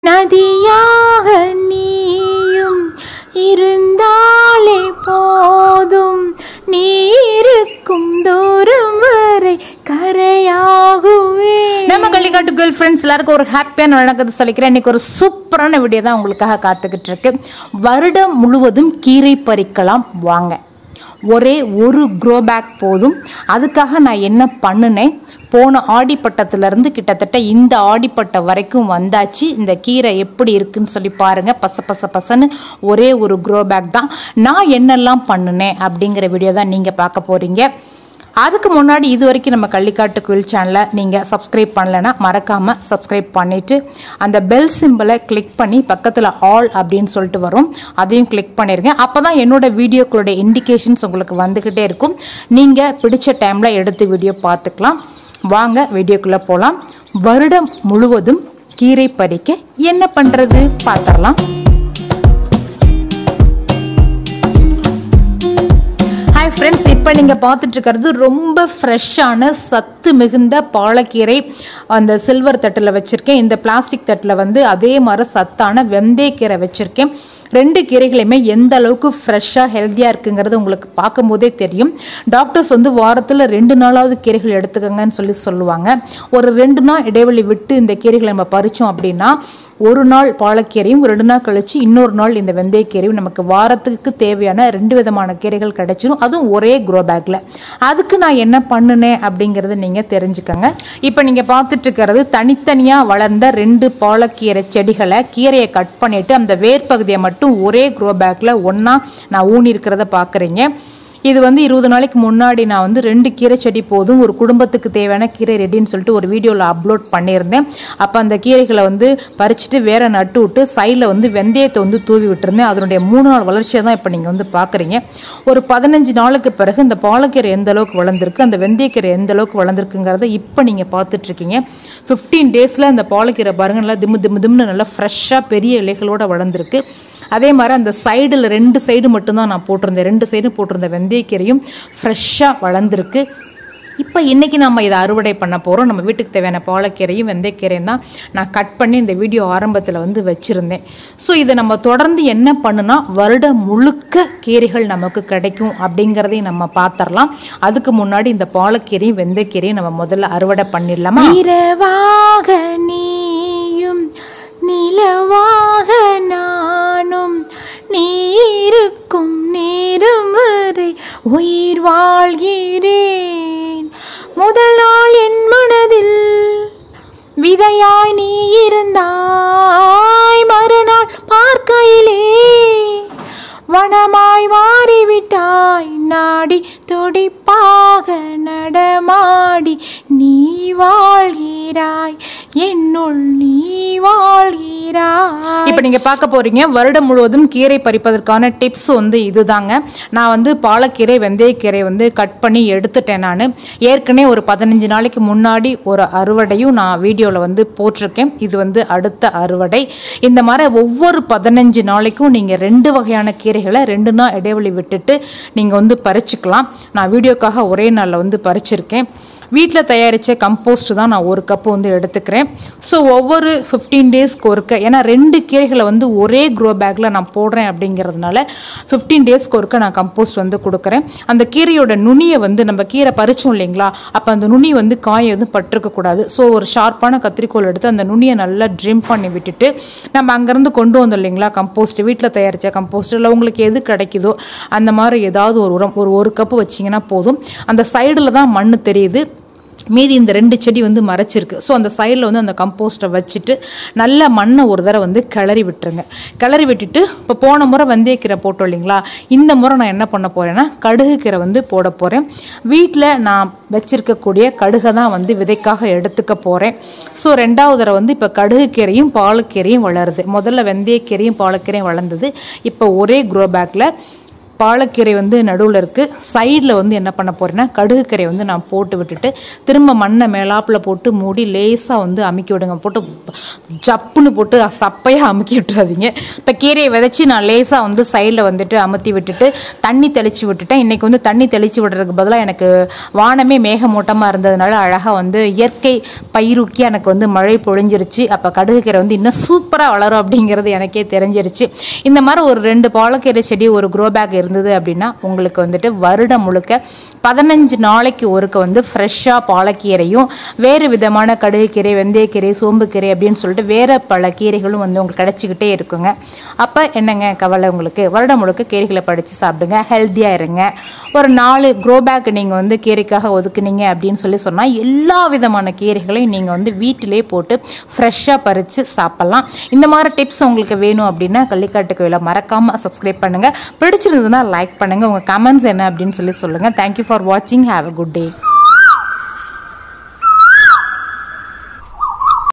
நதியாக நீயும் இருந்தாலே போதும் நீருக்கும் தூரம் வரை கரையாகுவே நம்ம கள்ளிக்காட்டு கேர்ள் ஃப்ரெண்ட்ஸ் எல்லாருக்கும் ஒரு ஹாப்பியான வணக்கத்தை சொல்லிக்கிறேன் இன்னைக்கு ஒரு சூப்பரான வீடியோ தான் உங்களுக்காக காத்துக்கிட்டு இருக்கு வருடம் முழுவதும் கீரை பறிக்கலாம் வாங்க ஒரே ஒரு க்ரோ பேக் போதும் அதுக்காக நான் என்ன பண்ணினேன் போன ஆடிப்பட்டத்துலேருந்து கிட்டத்தட்ட இந்த ஆடிப்பட்ட வரைக்கும் வந்தாச்சு இந்த கீரை எப்படி இருக்குன்னு சொல்லி பாருங்க பச பச பசன்னு ஒரே ஒரு க்ரோ பேக் தான் நான் என்னெல்லாம் பண்ணினேன் அப்படிங்கிற வீடியோ தான் நீங்கள் பார்க்க போகிறீங்க அதுக்கு முன்னாடி இது வரைக்கும் நம்ம கள்ளிக்காட்டு குயில் சேனலை நீங்கள் சப்ஸ்கிரைப் பண்ணலைன்னா மறக்காமல் சப்ஸ்கிரைப் பண்ணிவிட்டு அந்த பெல் சிம்பிளை கிளிக் பண்ணி பக்கத்தில் ஆல் அப்படின்னு சொல்லிட்டு வரும் அதையும் கிளிக் பண்ணிடுங்க அப்போ தான் என்னோட வீடியோக்களுடைய இண்டிகேஷன்ஸ் உங்களுக்கு வந்துக்கிட்டே இருக்கும் நீங்கள் பிடிச்ச டைமில் எடுத்து வீடியோ பார்த்துக்கலாம் வாங்க வீடியோக்குள்ளே போகலாம் வருடம் முழுவதும் கீரை பறிக்க என்ன பண்ணுறது பார்த்துடலாம் ஹாய் ஃப்ரெண்ட்ஸ் இப்போ நீங்கள் பார்த்துட்டு இருக்கிறது ரொம்ப ஃப்ரெஷ்ஷான சத்து மிகுந்த பாலக்கீரை அந்த சில்வர் தட்டில் வச்சுருக்கேன் இந்த பிளாஸ்டிக் தட்டில் வந்து அதே மாதிரி சத்தான வெந்தயக்கீரை வச்சுருக்கேன் ரெண்டு கீரைகளையுமே எந்த அளவுக்கு ஃப்ரெஷ்ஷாக ஹெல்த்தியாக இருக்குங்கிறது உங்களுக்கு பார்க்கும்போதே தெரியும் டாக்டர்ஸ் வந்து வாரத்தில் ரெண்டு நாளாவது கீரைகள் எடுத்துக்கங்கன்னு சொல்லி சொல்லுவாங்க ஒரு ரெண்டு நாள் இடைவெளி விட்டு இந்த கீரைகளை நம்ம பறித்தோம் அப்படின்னா ஒரு நாள் பாலக்கீரையும் ரெண்டு நாள் கழிச்சு இன்னொரு நாள் இந்த வெந்தயக்கீரையும் நமக்கு வாரத்துக்கு தேவையான ரெண்டு விதமான கீரைகள் கிடைச்சிரும் அதுவும் ஒரே க்ரோ பேக்கில் அதுக்கு நான் என்ன பண்ணினேன் அப்படிங்கிறத நீங்கள் தெரிஞ்சுக்கங்க இப்போ நீங்கள் பார்த்துட்டு இருக்கிறது தனித்தனியாக வளர்ந்த ரெண்டு பாலக்கீரை செடிகளை கீரையை கட் பண்ணிட்டு அந்த வேர் பகுதியை மட்டும் ஒரே க்ரோ பேக்கில் ஒன்றா நான் ஊனி இருக்கிறத பார்க்குறீங்க இது வந்து இருபது நாளைக்கு முன்னாடி நான் வந்து ரெண்டு கீரை செடி போதும் ஒரு குடும்பத்துக்கு தேவையான கீரை ரெடின்னு சொல்லிட்டு ஒரு வீடியோவில் அப்லோட் பண்ணியிருந்தேன் அப்போ அந்த கீரைகளை வந்து பறிச்சுட்டு வேற நட்டு விட்டு சைடில் வந்து வெந்தயத்தை வந்து தூவி விட்டுருந்தேன் அதனுடைய மூணு நாள் வளர்ச்சியை தான் இப்போ நீங்கள் வந்து பார்க்குறீங்க ஒரு பதினஞ்சு நாளுக்கு பிறகு இந்த பாலக்கீரை எந்த அளவுக்கு வளர்ந்துருக்கு அந்த வெந்தயக்கீரை எந்த அளவுக்கு வளர்ந்துருக்குங்கிறத இப்போ நீங்கள் பார்த்துட்ருக்கீங்க ஃபிஃப்டீன் டேஸில் அந்த பாலக்கீரை பாருங்க நல்லா திம்மு திம்மு திம்னு நல்லா ஃப்ரெஷ்ஷாக பெரிய இலைகளோட வளர்ந்துருக்கு அதே மாதிரி அந்த சைடில் ரெண்டு சைடு மட்டும்தான் நான் போட்டிருந்தேன் ரெண்டு சைடும் போட்டிருந்த வெந்தயக்கீரையும் ஃப்ரெஷ்ஷாக வளர்ந்துருக்கு இப்போ இன்றைக்கி நம்ம இதை அறுவடை பண்ண போகிறோம் நம்ம வீட்டுக்கு தேவையான பாலக்கீரையும் வெந்தயக்கீரையும் தான் நான் கட் பண்ணி இந்த வீடியோ ஆரம்பத்தில் வந்து வச்சுருந்தேன் ஸோ இதை நம்ம தொடர்ந்து என்ன பண்ணுனா வருடம் முழுக்க கீரைகள் நமக்கு கிடைக்கும் அப்படிங்கிறதையும் நம்ம பார்த்துடலாம் அதுக்கு முன்னாடி இந்த பாலக்கீரையும் வெந்தயக்கீரையும் நம்ம முதல்ல அறுவடை பண்ணிடலாமா இரவாக நீயும் நிலவாக நானும் நீருக்கும் நேரும் வரை உயிர் வாழ்கிறேன் முதல் நாள் என் மனதில் விதையாய் நீ இருந்தாய் மறுநாள் பார்க்கையிலே வனமாய் மாறிவிட்டாய் நாடி துடிப்பாக நடமாடி நீ வாழ்கிறாய் என்னுள் நீ வாழ்கிறாய் இப்போ நீங்க பார்க்க போறீங்க வருடம் முழுவதும் கீரை பறிப்பதற்கான டிப்ஸ் வந்து இதுதாங்க நான் வந்து பாலக்கீரை வெந்தயக்கீரை வந்து கட் பண்ணி எடுத்துட்டேன் நான் ஏற்கனவே ஒரு பதினஞ்சு நாளைக்கு முன்னாடி ஒரு அறுவடையும் நான் வீடியோவில் வந்து போட்டிருக்கேன் இது வந்து அடுத்த அறுவடை இந்த மாதிரி ஒவ்வொரு பதினஞ்சு நாளைக்கும் நீங்கள் ரெண்டு வகையான கீரைகளை ரெண்டு நாள் இடைவெளி விட்டுட்டு நீங்கள் வந்து பறிச்சுக்கலாம் நான் வீடியோக்காக ஒரே நாளில் வந்து பறிச்சிருக்கேன் வீட்டில் தயாரித்த கம்போஸ்ட் தான் நான் ஒரு கப்பு வந்து எடுத்துக்கிறேன் ஸோ ஒவ்வொரு ஃபிஃப்டீன் டேஸ்க்கு ஒருக்க ஏன்னா ரெண்டு கீரைகளை வந்து ஒரே க்ரோ பேக்கில் நான் போடுறேன் அப்படிங்கிறதுனால ஃபிஃப்டீன் டேஸ்க்கு ஒருக்க நான் கம்போஸ்ட் வந்து கொடுக்குறேன் அந்த கீரையோட நுனியை வந்து நம்ம கீரை பறிச்சோம் இல்லைங்களா அப்போ அந்த நுனி வந்து காயை வந்து பட்டிருக்கக்கூடாது ஸோ ஒரு ஷார்ப்பான கத்திரிக்கோல் எடுத்து அந்த நுனியை நல்லா ட்ரிம் பண்ணி விட்டுட்டு நம்ம அங்கேருந்து கொண்டு வந்தோம் இல்லைங்களா கம்போஸ்ட் வீட்டில் தயாரித்த கம்போஸ்ட் இல்லை உங்களுக்கு எது கிடைக்குதோ அந்த மாதிரி ஏதாவது ஒரு உரம் ஒரு ஒரு கப்பு வச்சிங்கன்னா போதும் அந்த சைடில் தான் மண் தெரியுது மீதி இந்த ரெண்டு செடி வந்து மறைச்சிருக்கு ஸோ அந்த சைடில் வந்து அந்த கம்போஸ்ட்டை வச்சுட்டு நல்ல மண்ணை ஒரு தடவை வந்து கிளறி விட்டுருங்க கிளறி விட்டுட்டு இப்போ போன முறை வெந்தயக்கீரை போட்டோம் இல்லைங்களா இந்த முறை நான் என்ன பண்ண போகிறேன்னா கடுகு கீரை வந்து போட போகிறேன் வீட்டில் நான் வச்சிருக்கக்கூடிய கடுகை தான் வந்து விதைக்காக எடுத்துக்க போகிறேன் ஸோ ரெண்டாவது தடவை வந்து இப்போ கடுகு கீரையும் பாலக்கீரையும் வளருது முதல்ல வெந்தயக்கீரையும் பாலக்கீரையும் வளர்ந்தது இப்போ ஒரே க்ரோ பேக்கில் பாலக்கீரை வந்து நடுவில் இருக்குது சைடில் வந்து என்ன பண்ண போகிறேன்னா கடுகு கீரை வந்து நான் போட்டு விட்டுட்டு திரும்ப மண்ணை மேலாப்பில் போட்டு மூடி லேசாக வந்து அமுக்கி விடுங்க போட்டு ஜப்புன்னு போட்டு சப்பையாக அமுக்கி விட்டுறாதீங்க இப்போ கீரையை விதைச்சி நான் லேசாக வந்து சைடில் வந்துட்டு அமுத்தி விட்டுட்டு தண்ணி தெளித்து விட்டுட்டேன் இன்றைக்கி வந்து தண்ணி தெளித்து விடுறதுக்கு பதிலாக எனக்கு வானமே மேகமூட்டமாக இருந்ததுனால அழகாக வந்து இயற்கை பயிருக்கி எனக்கு வந்து மழை பொழிஞ்சிருச்சு அப்போ கடுகு கீரை வந்து இன்னும் சூப்பராக வளரும் அப்படிங்கிறது எனக்கே தெரிஞ்சிருச்சு இந்த மாதிரி ஒரு ரெண்டு பாலக்கீரை செடி ஒரு க்ரோ பேக் இருந்தது அப்படின்னா உங்களுக்கு வந்துட்டு வருடம் முழுக்க பதினஞ்சு நாளைக்கு ஒருக்க வந்து ஃப்ரெஷ்ஷாக பாலக்கீரையும் வேறு விதமான கடுகுக்கீரை வெந்தயக்கீரை சோம்புக்கீரை அப்படின்னு சொல்லிட்டு வேறு பல கீரைகளும் வந்து உங்களுக்கு கிடச்சிக்கிட்டே இருக்குங்க அப்போ என்னங்க கவலை உங்களுக்கு வருடம் முழுக்க கீரைகளை படித்து சாப்பிடுங்க ஹெல்த்தியாக இருங்க ஒரு நாலு க்ரோ பேக் நீங்கள் வந்து கீரைக்காக ஒதுக்குனீங்க அப்படின்னு சொல்லி சொன்னால் எல்லா விதமான கீரைகளையும் நீங்கள் வந்து வீட்டிலே போட்டு ஃப்ரெஷ்ஷாக பறித்து சாப்பிட்லாம் இந்த மாதிரி டிப்ஸ் உங்களுக்கு வேணும் அப்படின்னா கள்ளிக்காட்டு கோயிலை மறக்காமல் சப்ஸ்கிரைப் பண்ணுங்கள் பிடிச்சிருந்ததுன்னா லைக் பண்ணுங்கள் உங்கள் கமெண்ட்ஸ் என்ன அப்படின்னு சொல்லி சொல்லுங்கள் தேங்க்யூ ஃபார் வாட்சிங் ஹாவ் அ குட் டே